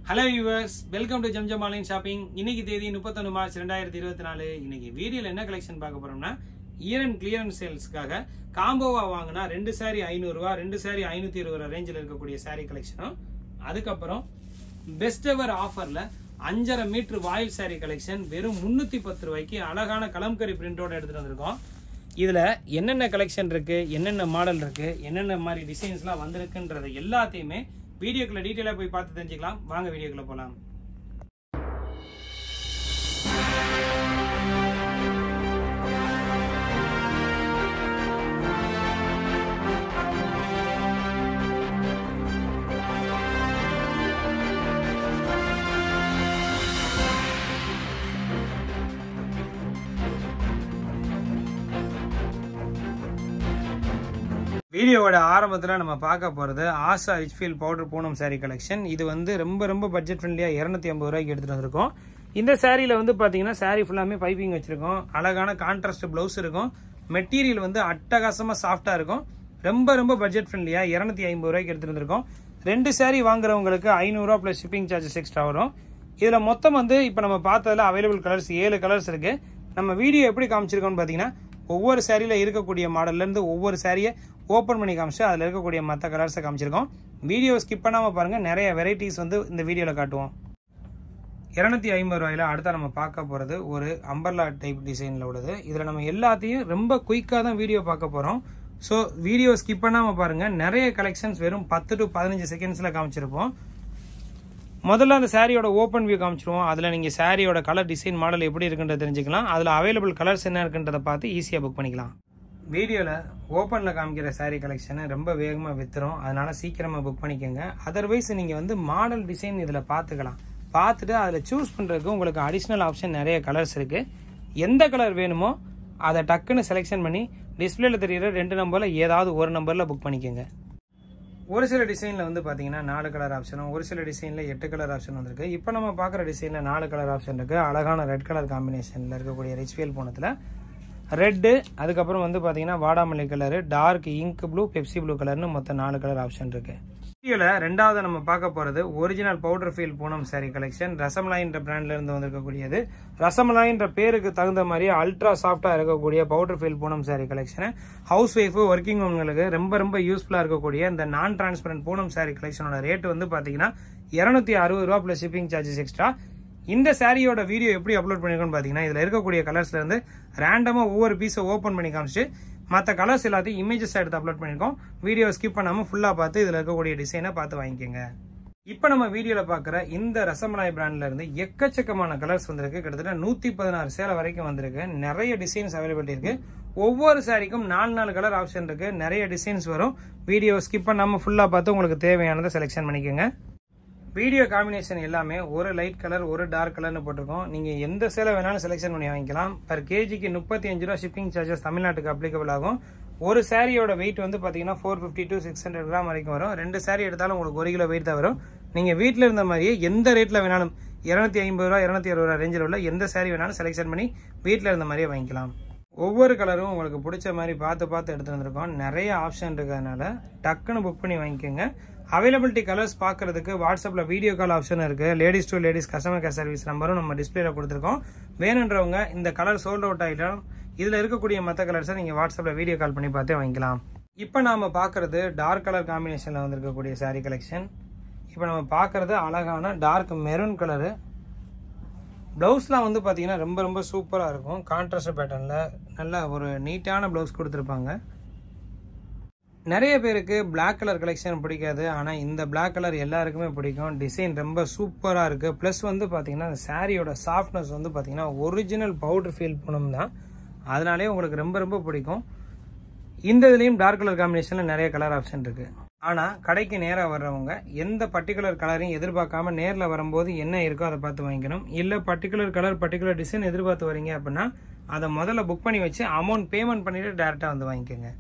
hello viewers welcome to Jamjam online shopping இன்னைக்கு தேதி முப்பத்தொன்று மார்ச் ரெண்டாயிரத்தி இருபத்தி நாலு இன்னைக்கு வீடியோல என்ன கலெக்ஷன் பார்க்க போறோம்னா இயர் அண்ட் கிளியரன்ஸ் சேல்ஸ்க்காக காம்போவா வாங்கினா ரெண்டு சாரி ஐநூறுரூவா ரெண்டு சாரி ஐநூத்தி இருபது ரூபா ரேஞ்சில் இருக்கக்கூடிய சாரி கலெக்ஷனும் அதுக்கப்புறம் பெஸ்ட் எவர் ஆஃபர்ல அஞ்சரை மீட்டர் வாயில் சாரி கலெக்ஷன் வெறும் முன்னூத்தி பத்து ரூபாய்க்கு அழகான கலம்கரி பிரிண்டோட எடுத்துட்டு வந்திருக்கோம் இதுல என்னென்ன கலெக்ஷன் இருக்கு என்னென்ன மாடல் இருக்கு என்னென்ன மாதிரி டிசைன்ஸ்லாம் வந்திருக்குன்றது எல்லாத்தையுமே வீடியோக்குள்ள டீட்டெயிலாக போய் பார்த்து தெரிஞ்சுக்கலாம் வாங்க வீடியோக்குள்ள போகலாம் வீடியோவோட ஆரம்பத்தில் நம்ம பார்க்க போகிறது Asha rich feel powder poonam saree collection இது வந்து ரொம்ப ரொம்ப பட்ஜெட் ஃப்ரெண்ட்லியாக இரநூத்தி ஐம்பது ரூபாய்க்கு எடுத்துகிட்டு வந்திருக்கோம் இந்த சாரியில் வந்து பார்த்தீங்கன்னா saree ஃபுல்லாமே பைப்பிங் வச்சுருக்கோம் அழகான கான்ட்ராஸ்ட் ப்ளவுஸ் இருக்கும் மெட்டீரியல் வந்து அட்டகாசமாக சாஃப்டாக இருக்கும் ரொம்ப ரொம்ப பட்ஜெட் ஃப்ரெண்ட்லியாக இரநூத்தி ஐம்பது ரூபாய்க்கு எடுத்துகிட்டு வந்திருக்கோம் ரெண்டு saree வாங்குறவங்களுக்கு ஐநூறுரூவா ப்ளஸ் ஷிப்பிங் சார்ஜஸ் எக்ஸ்ட்ரா வரும் இதில் மொத்தம் வந்து இப்போ நம்ம பார்த்ததுல அவைலபிள் கலர்ஸ் ஏழு கலர்ஸ் இருக்குது நம்ம வீடியோ எப்படி காமிச்சிருக்கோம்னு பார்த்தீங்கன்னா ஒவ்வொரு சாரியில் இருக்கக்கூடிய மாடல்லேருந்து ஒவ்வொரு சாரியை ஓப்பன் பண்ணி காமிச்சு அதில் இருக்கக்கூடிய மற்ற கலர்ஸை காமிச்சிருக்கோம் வீடியோ ஸ்கிப் பண்ணாமல் பாருங்கள் நிறைய வெரைட்டிஸ் வந்து இந்த வீடியோவில் காட்டுவோம் இரநூத்தி ஐம்பது ரூபாயில அடுத்த நம்ம பார்க்க போகிறது ஒரு அம்பர்லா டைப் டிசைனில் உள்ளது இதில் நம்ம எல்லாத்தையும் ரொம்ப குயிக்காக தான் வீடியோ பார்க்க போகிறோம் ஸோ வீடியோ ஸ்கிப் பண்ணாமல் பாருங்கள் நிறைய கலெக்ஷன்ஸ் வெறும் பத்து டு பதினஞ்சு செகண்ட்ஸில் காமிச்சிருப்போம் முதல்ல அந்த சாரியோட ஓப்பன் வியூ காமிச்சிருவோம் அதில் நீங்கள் சாரியோட கலர் டிசைன் மாடல் எப்படி இருக்குன்றத தெரிஞ்சுக்கலாம் அதில் அவைலபிள் கலர்ஸ் என்ன இருக்குன்றதை பார்த்து ஈஸியாக புக் பண்ணிக்கலாம் வீடியோவில் ஓப்பனில் காமிக்கிற saree கலெக்ஷனை ரொம்ப வேகமாக வித்துரும் அதனால சீக்கிரமாக புக் பண்ணிக்கோங்க அதர்வைஸ் நீங்கள் வந்து மாடல் டிசைன் இதில் பார்த்துக்கலாம் பார்த்துட்டு அதில் சூஸ் பண்ணுறதுக்கு உங்களுக்கு அடிஷ்னல் ஆப்ஷன் நிறைய கலர்ஸ் இருக்குது எந்த கலர் வேணுமோ அதை டக்குன்னு செலெக்ஷன் பண்ணி டிஸ்பிளேல தெரியுற ரெண்டு நம்பரில் ஏதாவது ஒரு நம்பரில் புக் பண்ணிக்கோங்க ஒரு சில டிசைனில் வந்து பார்த்தீங்கன்னா நாலு கலர் ஆப்ஷனும் ஒரு சில டிசைனில் எட்டு கலர் ஆப்ஷன் வந்திருக்கு இப்போ நம்ம பார்க்குற டிசைனில் நாலு கலர் ஆப்ஷன் இருக்குது அழகான ரெட் கலர் காம்பினேஷனில் இருக்கக்கூடிய ரிச்ஃபியல் போனத்தில் ரெட்டு அதுக்கப்புறம் வந்து பார்த்தீங்கன்னா வாடாமல்லி colour dark ink blue Pepsi blue கலர்னு மொத்தம் நாலு கலர் ஆப்ஷன் இருக்கு வீடியோவில் ரெண்டாவது நம்ம பார்க்க போகிறது original powder feel poonam saree collection ரசமலாயின்ற பிராண்ட்ல இருந்து வந்திருக்கக்கூடியது ரசமலாயின்ற பேருக்கு தகுந்த மாதிரி அல்ட்ரா சாஃப்டாக இருக்கக்கூடிய powder feel poonam saree collection house wife working உமன்களுக்கு ரொம்ப ரொம்ப யூஸ்ஃபுல்லாக இருக்கக்கூடிய இந்த நான் டிரான்ஸ்பரண்ட் பூனம் saree கலெக்ஷனோட ரேட் வந்து பார்த்தீங்கன்னா இரநூத்தி அறுபது ரூபா ப்ளஸ் ஷிப்பிங் சார்ஜஸ் எக்ஸ்ட்ரா இந்த சாரியோட வீடியோ எப்படி அப்லோட் பண்ணிருக்கோம்னு பார்த்தீங்கன்னா இதில் இருக்கக்கூடிய கலர்ஸ்ல இருந்து ரேண்டமாக ஒவ்வொரு பீஸை ஓப்பன் பண்ணி காமிச்சு மற்ற கலர்ஸ் எல்லாத்தையும் இமேஜஸ் எடுத்து அப்லோட் பண்ணியிருக்கோம் வீடியோ ஸ்கிப் பண்ணாமல் ஃபுல்லாக பார்த்து இதில் இருக்கக்கூடிய டிசைனை பார்த்து வாங்கிக்கோங்க இப்போ நம்ம வீடியோவில் பார்க்குற இந்த ரசமலாய் பிராண்ட்ல இருந்து எக்கச்சக்கமான கலர்ஸ் வந்திருக்கு கிட்டத்தட்ட நூற்றி பதினாறு சேலை வரைக்கும் வந்திருக்கு நிறைய டிசைன்ஸ் அவைலபிலிட்டி இருக்கு ஒவ்வொரு சாரிக்கும் நாலு நாலு கலர் ஆப்ஷன் இருக்கு நிறைய டிசைன்ஸ் வரும் வீடியோ ஸ்கிப் பண்ணாமல் ஃபுல்லாக பார்த்து உங்களுக்கு தேவையானதை செலெக்ஷன் பண்ணிக்கோங்க வீடியோ காம்பினேஷன் எல்லாமே ஒரு லைட் கலர் ஒரு டார்க் கலர்னு போட்டிருக்கோம் நீங்கள் எந்த சேலை வேணாலும் செலெக்ஷன் பண்ணி வாங்கிக்கலாம் பர் கேஜிக்கு முப்பத்தி அஞ்சு ரூபா ஷிப்பிங் சார்ஜஸ் தமிழ்நாட்டுக்கு அப்ளிகபிள் ஆகும் ஒரு சாரியோட வெயிட் வந்து பார்த்தீங்கன்னா four fifty to six hundred gram வரைக்கும் வரும் ரெண்டு சாரி எடுத்தாலும் உங்களுக்கு ஒரு கிலோ வெயிட் தான் வரும் நீங்கள் வீட்டில் இருந்த மாதிரியே எந்த ரேட்டில் வேணாலும் இரநூத்தி ஐம்பது ரூபா இரநூத்தி அறுபது ரூபா ரேஞ்சில் உள்ள எந்த சாரி வேணாலும் செலெக்ஷன் பண்ணி வீட்டில் இருந்த மாதிரியே வாங்கிக்கலாம் ஒவ்வொரு கலரும் உங்களுக்கு பிடிச்ச மாதிரி பார்த்து பார்த்து எடுத்து வந்திருக்கோம் நிறைய ஆப்ஷன் இருக்கிறதுனால டக்குன்னு புக் பண்ணி வாங்கிக்கோங்க அவைலபிலிட்டி கலர்ஸ் பார்க்கறதுக்கு வாட்ஸ்அப்பில் வீடியோ கால் ஆப்ஷன் இருக்குது ladies to ladies customer care service நம்பரும் நம்ம டிஸ்பிளேல கொடுத்துருக்கோம் வேணுன்றவங்க இந்த கலர் சோல்ட் அவுட் ஆகிட்டாலும் இதில் இருக்கக்கூடிய மற்ற கலர்ஸை நீங்கள் வாட்ஸ்அப்பில் வீடியோ கால் பண்ணி பார்த்தே வாங்கிக்கலாம் இப்போ நாம் பார்க்குறது டார்க் கலர் காம்பினேஷனில் வந்திருக்கக்கூடிய saree கலெக்ஷன் இப்போ நம்ம பார்க்குறது அழகான டார்க் மெரூன் கலரு ப்ளவுஸ்லாம் வந்து பார்த்தீங்கன்னா ரொம்ப ரொம்ப சூப்பராக இருக்கும் கான்ட்ராஸ்ட் பேட்டர்னில் நல்ல ஒரு நீட்டான ப்ளவுஸ் கொடுத்துருப்பாங்க நிறைய பேருக்கு Black கலர் கலெக்ஷன் பிடிக்காது ஆனால் இந்த Black கலர் எல்லாருக்குமே பிடிக்கும் டிசைன் ரொம்ப சூப்பராக இருக்குது ப்ளஸ் வந்து பார்த்தீங்கன்னா அந்த சாரியோட சாஃப்ட்னஸ் வந்து பார்த்தீங்கன்னா ஒரிஜினல் பவுடர் ஃபீல் பண்ணணும் தான் அதனாலே உங்களுக்கு ரொம்ப ரொம்ப பிடிக்கும் இந்த இதுலேயும் டார்க் கலர் காம்பினேஷனில் நிறைய கலர் ஆப்ஷன் இருக்குது ஆனால் கடைக்கு நேராக வர்றவங்க எந்த பர்டிகுலர் கலரையும் எதிர்பார்க்காம நேரில் வரும்போது என்ன இருக்கோ அதை பார்த்து வாங்கிக்கணும் இல்லை பர்டிகுலர் கலர் பர்டிகுலர் டிசைன் எதிர்பார்த்து வரீங்க அப்படின்னா அதை முதல்ல புக் பண்ணி வச்சு அமௌண்ட் பேமெண்ட் பண்ணிட்டு டேரெக்டாக வந்து வாங்கிக்கோங்க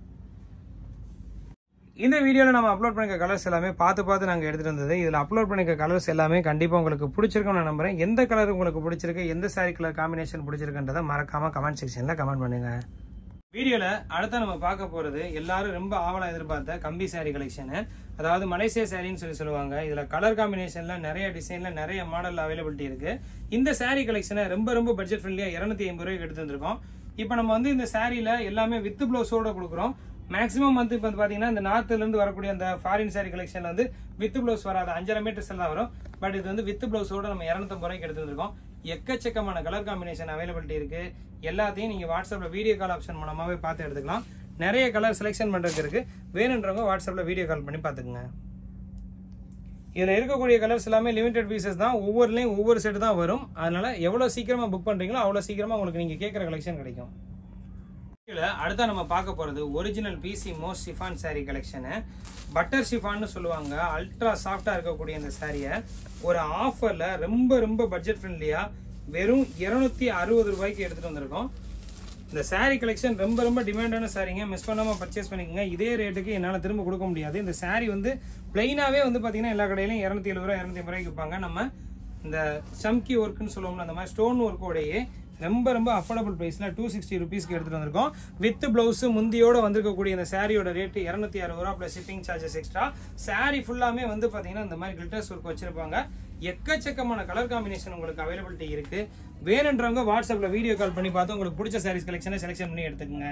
இந்த வீடியோவில் நம்ம அப்லோட் பண்ணிக்க கலர்ஸ் எல்லாமே பார்த்து பார்த்து நாங்கள் எடுத்துகிட்டு வந்தது இதில் அப்லோட் பண்ணிக்க கலர்ஸ் எல்லாமே கண்டிப்பாக உங்களுக்கு பிடிச்சிருக்கும்னு நான் நம்புறேன் எந்த கலர் உங்களுக்கு பிடிச்சிருக்கு எந்த சாரி கலர் காம்பினேஷன் பிடிச்சிருக்குன்றதை மறக்காமல் கமெண்ட் செக்ஷனில் கமெண்ட் பண்ணுங்கள் வீடியோவில் அடுத்த நம்ம பார்க்க போகிறது எல்லாரும் ரொம்ப ஆவலாக எதிர்பார்த்த கம்பி saree கலெக்ஷனு அதாவது மலேசியா சாரின்னு சொல்லி சொல்லுவாங்க இதில் கலர் காம்பினேஷனில் நிறைய டிசைனில் நிறைய மாடல் அவைலபிலிட்டி இருக்குது இந்த saree கலெக்ஷனை ரொம்ப ரொம்ப பட்ஜெட் ஃப்ரெண்ட்லியாக இரநூத்தி ஐம்பது ரூபாய்க்கு எடுத்து வந்திருக்கோம் இப்போ நம்ம வந்து இந்த சாரியில் எல்லாமே வித் ப்ளவுஸோட கொடுக்குறோம் மேக்ஸிமம் வந்து இப்போ வந்து பார்த்தீங்கன்னா இந்த நார்த்துலேருந்து வரக்கூடிய அந்த ஃபாரின் saree கலெக்ஷனில் வந்து வித் ப்ளவுஸ் வராது அஞ்சரை மீட்டர்ஸ் தான் வரும் பட் இது வந்து வித் ப்ளவுஸோட நம்ம இரநூத்தம்பது ரூபாய்க்கு எடுத்து வந்திருக்கோம் எக்கச்சக்கமான கலர் காம்பினேஷன் அவைலபிலிட்டி இருக்கு எல்லாத்தையும் நீங்க வாட்ஸ்அப்ல வீடியோ கால் ஆப்ஷன் மூலமாவே பார்த்து எடுத்துக்கலாம் நிறைய கலர் செலெக்ஷன் பண்றதுக்கு இருக்கு வேணுன்றவங்க வாட்ஸ்அப்ல வீடியோ கால் பண்ணி பார்த்துக்குங்க இதுல இருக்கக்கூடிய கலர்ஸ் எல்லாமே லிமிடெட் பீசஸ் தான் ஒவ்வொருலையும் ஒவ்வொரு செட் தான் வரும் அதனால எவ்வளவு சீக்கிரமா புக் பண்றீங்களோ அவ்வளவு சீக்கிரமா உங்களுக்கு நீங்க கேட்குற கலெக்ஷன் கிடைக்கும் இதுல அடுத்தா நம்ம பார்க்க போறது ஒரிஜினல் பிசி மோஸ்ட் ஷிஃபான் saree கலெக்ஷனு பட்டர் ஷிஃபான்னு சொல்லுவாங்க அல்ட்ரா சாஃப்டா இருக்கக்கூடிய இந்த சாரியை ஒரு ஆஃபர்ல ரொம்ப ரொம்ப பட்ஜெட் ஃப்ரெண்ட்லியா வெறும் இருநூத்தி அறுபது ரூபாய்க்கு எடுத்துட்டு வந்திருக்கோம் இந்த saree கலெக்ஷன் ரொம்ப ரொம்ப டிமாண்டான சாரீங்க மிஸ் பண்ணாம பர்ச்சேஸ் பண்ணிக்கோங்க இதே ரேட்டுக்கு என்னால் திரும்ப கொடுக்க முடியாது இந்த saree வந்து பிளைனாவே வந்து பார்த்தீங்கன்னா எல்லா கடையிலையும் இரநூத்தி எழுபது ரூபா இரநூத்தி ஐம்பது ரூபாய்க்கு விற்பாங்க நம்ம இந்த சம்கி ஒர்க்குன்னு சொல்லுவோம்ல அந்த மாதிரி ஸ்டோன் ஒர்க்கோடையே ரொம்ப ரொம்ப அஃபோர்டபுள் ப்ரைஸில் டூ சிக்ஸ்டி ருபீஸ்க்கு எடுத்துகிட்டு வந்திருக்கோம் வித் ப்ளவுஸு முந்தியோட வந்திருக்கக்கூடிய இந்த சாரியோட ரேட்டு இரநூத்தி அறுபது ரூபா plus shipping charges extra sari ஃபுல்லாமே வந்து பார்த்தீங்கன்னா இந்த மாதிரி கிளிட்டர்ஸ் ஒர்க் வச்சிருப்பாங்க எக்கச்சக்கமான கலர் காம்பினேஷன் உங்களுக்கு அவைலபிலிட்டி இருக்கு வேணுன்றவங்க வாட்ஸ்அப்பில் வீடியோ கால் பண்ணி பார்த்து உங்களுக்கு பிடிச்ச சாரீஸ் கலெக்ஷனை செலெக்ஷன் பண்ணி எடுத்துக்கோங்க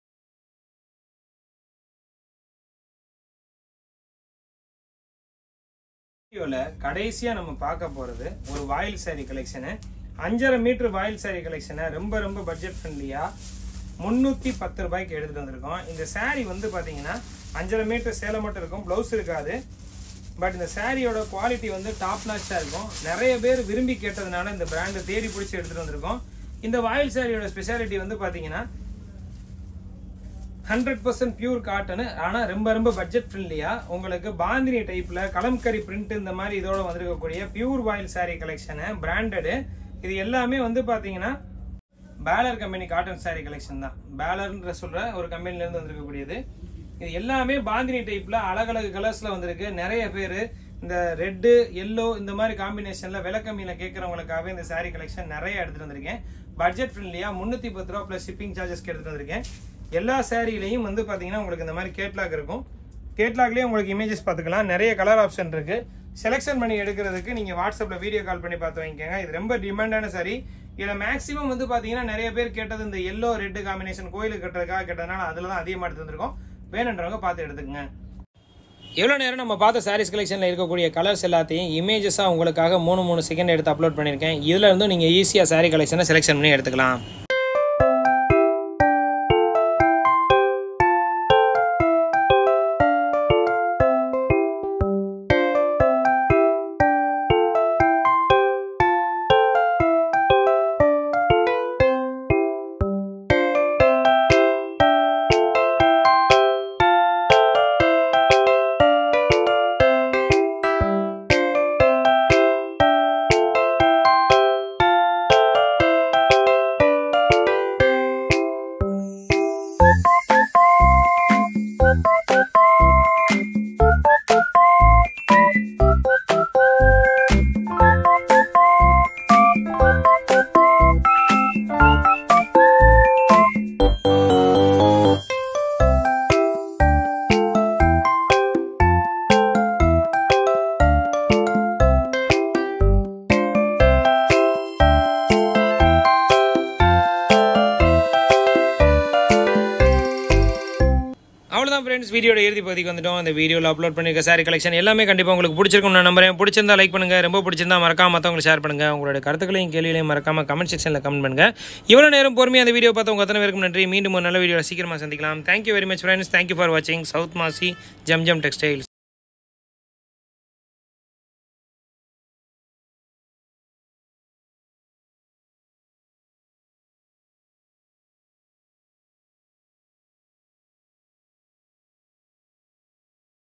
வீடியோவில் கடைசியாக நம்ம பார்க்க போகிறது ஒரு வாயில் saree கலெக்ஷனு அஞ்சரை மீட்டர் வாயில் saree கலெக்ஷனை ரொம்ப ரொம்ப பட்ஜெட் ஃப்ரெண்ட்லியாக முந்நூற்றி பத்து ரூபாய்க்கு எடுத்துகிட்டு வந்திருக்கோம் இந்த saree வந்து பார்த்தீங்கன்னா அஞ்சரை மீட்டர் சேலை மட்டும் இருக்கும் ப்ளவுஸ் இருக்காது பட் இந்த சாரியோட குவாலிட்டி வந்து டாப் நாச்சாக இருக்கும் நிறைய பேர் விரும்பி கேட்டதுனால இந்த பிராண்டை தேடி பிடிச்சி எடுத்துகிட்டு வந்திருக்கோம் இந்த வாயில் சாரியோட ஸ்பெஷாலிட்டி வந்து பார்த்தீங்கன்னா ஹண்ட்ரட் பர்சன்ட் பியூர் காட்டன் ஆனால் ரொம்ப ரொம்ப பட்ஜெட் ஃப்ரெண்ட்லியாக உங்களுக்கு பாந்தினி டைப்பில் கலம்கரி பிரிண்ட் இந்த மாதிரி இதோட வந்திருக்கக்கூடிய பியூர் வாயில் saree கலெக்ஷனு பிராண்டடு இது எல்லாமே வந்து பார்த்தீங்கன்னா பேலர் கம்பெனி காட்டன் saree கலெக்ஷன் தான் பேலர்ன்ற சொல்ற ஒரு கம்பெனிலேருந்து வந்திருக்கக்கூடியது இது எல்லாமே பாந்தினி டைப்பில் அழகழகு கலர்ஸில் வந்திருக்கு நிறைய பேர் இந்த ரெட்டு எல்லோ இந்த மாதிரி காம்பினேஷனில் விலை கம்மியில் கேட்குறவங்களுக்காகவே இந்த saree கலெக்ஷன் நிறைய எடுத்துகிட்டு வந்திருக்கேன் பட்ஜெட் ஃப்ரெண்ட்லியாக முந்நூற்றி பத்து ரூபா ப்ளஸ் ஷிப்பிங் சார்ஜஸ்க்கு எடுத்துகிட்டு வந்திருக்கேன் எல்லா சேரீலையும் வந்து பார்த்தீங்கன்னா உங்களுக்கு இந்த மாதிரி கேட்லாக் இருக்கும் கேட்லாக்லேயே உங்களுக்கு இமேஜஸ் பார்த்துக்கலாம் நிறைய கலர் ஆப்ஷன் இருக்கு செலெக்ஷன் பண்ணி எடுக்கிறதுக்கு நீங்கள் வாட்ஸ்அப்பில் வீடியோ கால் பண்ணி பார்த்து வாங்கிக்கோங்க இது ரொம்ப டிமாண்டான சாரி இதில் மேக்ஸிமம் வந்து பார்த்தீங்கன்னா நிறைய பேர் கேட்டது இந்த எல்லோ ரெட்டு காம்பினேஷன் கோயிலுக்கு கட்டுறதுக்காக கேட்டதுனால அதில் தான் அதிகமாக எடுத்து வந்திருக்கோம் வேணுன்றவங்க பார்த்து எடுத்துக்கங்க எவ்வளோ நேரம் நம்ம பார்த்த சாரீஸ் கலெக்ஷனில் இருக்கக்கூடிய கலர்ஸ் எல்லாத்தையும் இமேஜஸாக உங்களுக்காக மூணு மூணு செகண்ட் எடுத்து அப்லோட் பண்ணியிருக்கேன் இதில் இருந்தும் நீங்கள் ஈஸியாக சாரீ கலெக்ஷனை செலெக்ஷன் பண்ணி எடுத்துக்கலாம் அவ்வளோதான் ஃப்ரெண்ட்ஸ் வீடியோட இறுதி பகுதிக்கு வந்துட்டோம் இந்த வீடியோவில் அப்லோட் பண்ணிருக்க சாரி கலெக்ஷன் எல்லாமே கண்டிப்பாக உங்களுக்கு பிடிச்சிருக்கும் நான் நம்புறேன் பிடிச்சிருந்தா லைக் பண்ணுங்க ரொம்ப பிடிச்சிருந்தா மறக்காம மற்றவங்களுக்கு ஷேர் பண்ணுங்க உங்களோட கருத்துக்களையும் கேள்விகளையும் மறக்காம கமெண்ட் செக்ஷனில் கமெண்ட் பண்ணுங்க இவ்வளோ நேரம் பொறுமையாக அந்த வீடியோ பார்த்து உங்க அத்தனை பேருக்கும் நன்றி மீண்டும் ஒரு நல்ல வீடியோவில் சீக்கிரமாக சந்திக்கலாம் thank you very much friends thank you for வாட்சிங் சவுத் மாசி ஜம் ஜம் டெக்ஸ்டைல்ஸ்